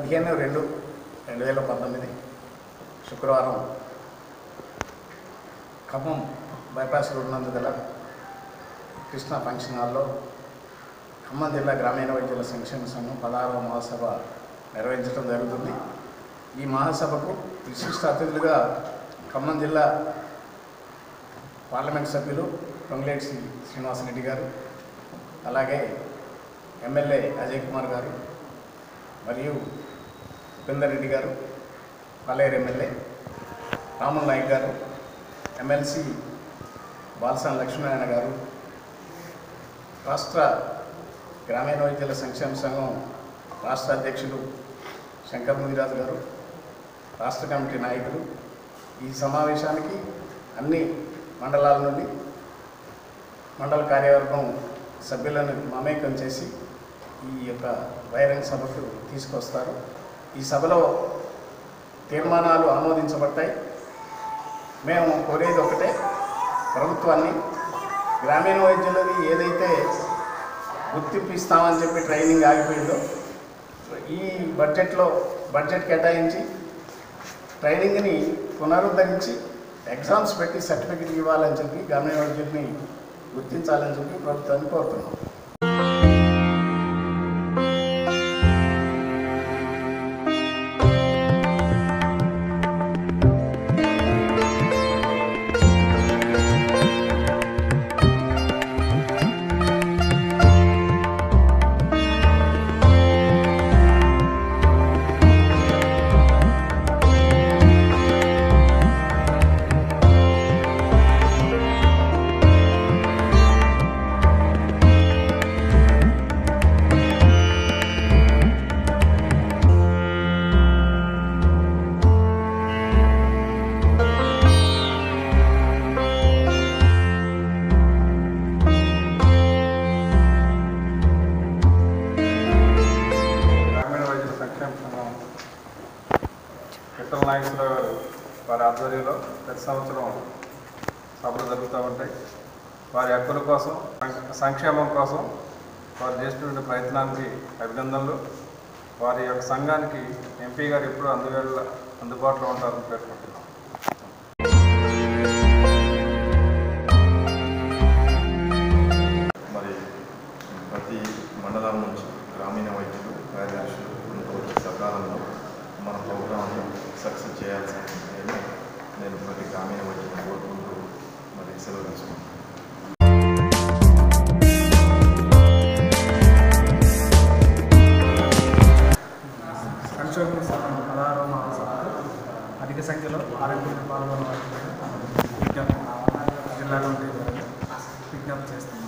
పదిహేను రెండు రెండు వేల పంతొమ్మిది శుక్రవారం ఖమ్మం బైపాస్ రోడ్ నందు గల కృష్ణ ఫంక్షన్ హాల్లో ఖమ్మం జిల్లా గ్రామీణ వైద్యుల సంక్షేమ సంఘం పదహారవ మహాసభ నిర్వహించడం జరుగుతుంది ఈ మహాసభకు విశిష్ట అతిథులుగా ఖమ్మం జిల్లా పార్లమెంట్ సభ్యులు పొంగులేటి శ్రీ శ్రీనివాసరెడ్డి గారు అలాగే ఎమ్మెల్యే అజయ్ కుమార్ గారు మరియు ఉపేందర్ రెడ్డి గారు పల్లేరు ఎమ్మెల్యే రాముల్ నాయక్ గారు ఎమ్మెల్సీ బాలసాని లక్ష్మీనారాయణ గారు రాష్ట్ర గ్రామీణ వైద్యుల సంక్షేమ సంఘం రాష్ట్ర అధ్యక్షులు శంకర్ ముదిరాజు గారు రాష్ట్ర కమిటీ నాయకులు ఈ సమావేశానికి అన్ని మండలాల నుండి మండల కార్యవర్గం సభ్యులను మమేకం చేసి ఈ యొక్క బహిరంగ సభకు తీసుకొస్తారు ఈ సభలో తీర్మానాలు ఆమోదించబడతాయి మేము కోరేది ఒకటే ప్రభుత్వాన్ని గ్రామీణ వైద్యులది ఏదైతే గుర్తింపు ఇస్తామని చెప్పి ట్రైనింగ్ ఆగిపోయిందో ఈ బడ్జెట్లో బడ్జెట్ కేటాయించి ట్రైనింగ్ని పునరుద్ధరించి ఎగ్జామ్స్ పెట్టి సర్టిఫికెట్ ఇవ్వాలని చెప్పి గ్రామీణ వైద్యుల్ని గుర్తించాలని చెప్పి ప్రభుత్వాన్ని కోరుతున్నాం గ్రామీణ వైద్యుల సంక్షేమ సంఘం విఠల నాగేశ్వరరావు గారు వారి ఆధ్వర్యంలో ప్రతి సంవత్సరం సభలు జరుగుతూ ఉంటాయి వారి హక్కుల కోసం సం- సంక్షేమం కోసం వారు చేస్తున్న ప్రయత్నానికి అభినందనలు వారి యొక్క సంఘానికి ఎంపీ గారు ఎప్పుడూ అందువేళ అందుబాటులో ఉంటారని పేర్కొంటున్నాం మరి ప్రతి మండలం నుంచి గ్రామీణ వైద్యులు కార్యదర్శులు ఉన్నటువంటి సకాలంలో మన ప్రోగ్రాంని సక్సెస్ చేయాల్సింది నేను ప్రతి గ్రామీణ వైద్యులు కోరుకుంటూ మరి సెలవు తీసుకుంటాను సంక్షోభం సభ పదహారవ మహాసభకు అధిక సంఖ్యలో ఆరోగ్యం పాల్గొన్న వారికి విజ్ఞప్తి జిల్లా కమిటీ ద్వారా విజ్ఞప్తి చేస్తున్నాం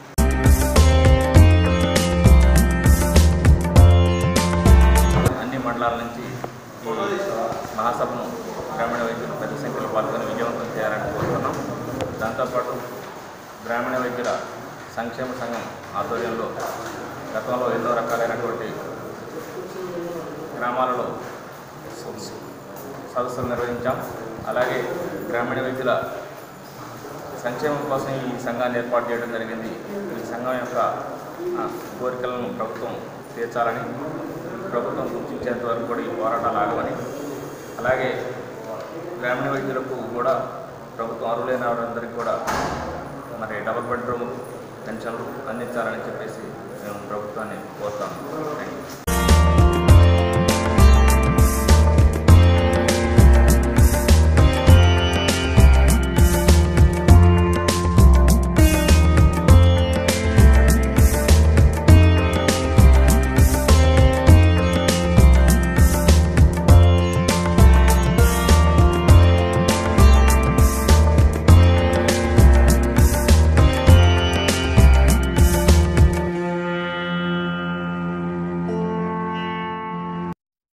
అన్ని మండలాల నుంచి ఈ మహాసభను గ్రామీణ వైద్యులు పెద్ద సంఖ్యలో పాల్గొని విజయవంతం చేయాలని కోరుతున్నాం దాంతోపాటు గ్రామీణ వైద్యుల సంక్షేమ సంఘం ఆధ్వర్యంలో గతంలో ఎన్నో రకాలైనటువంటి గ్రామాలలో సదస్సులు నిర్వహించాం అలాగే గ్రామీణ వైద్యుల సంక్షేమం కోసం ఈ సంఘాన్ని ఏర్పాటు చేయడం జరిగింది ఈ సంఘం యొక్క ఆ, కోరికలను ప్రభుత్వం తీర్చాలని ప్రభుత్వం గుర్తించేంత వరకు కూడా ఈ పోరాటాలు ఆగమని అలాగే గ్రామీణ వైద్యులకు కూడా ప్రభుత్వం అర్హులైన వారందరికీ కూడా మరి డబుల్ బెడ్రూమ్ పెన్షన్లు అందించాలని చెప్పేసి మేము ప్రభుత్వాన్ని కోరుతాం థ్యాంక్ యూ